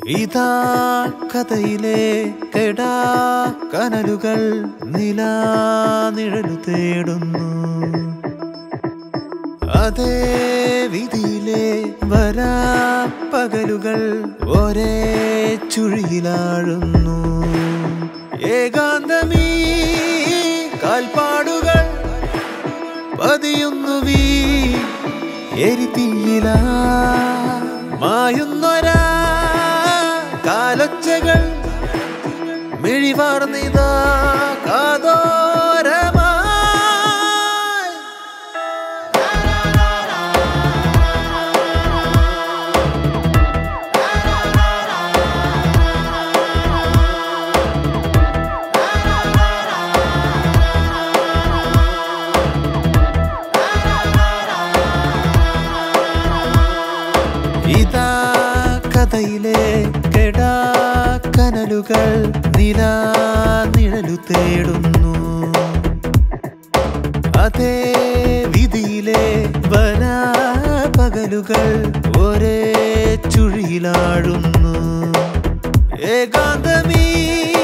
ഇതാ കഥയിലെ കെടാ കനലുകൾ നിലാ നിഴലു തേടുന്നു അതേ വിധിയിലെ വരാ പകലുകൾ ഒരേ ചുഴിയിലാഴുന്നു ഏകാന്തമീ കാൽപ്പാടുകൾ പതിയുന്നു വീ എരിതീയില മായുന്നൊരാ കാലൊച്ചകൾ മിഴിവാർന്നിതാ കാതോരമായി ഇതാ കഥയിലെ കെടാ കനലുകൾ നിലാ നിഴലു തേടുന്നു അതേ വിധിയിലെ വരാ പകലുകൾ ഒരേ ചുഴിയിലാഴുന്നു ഏകാന്തമീ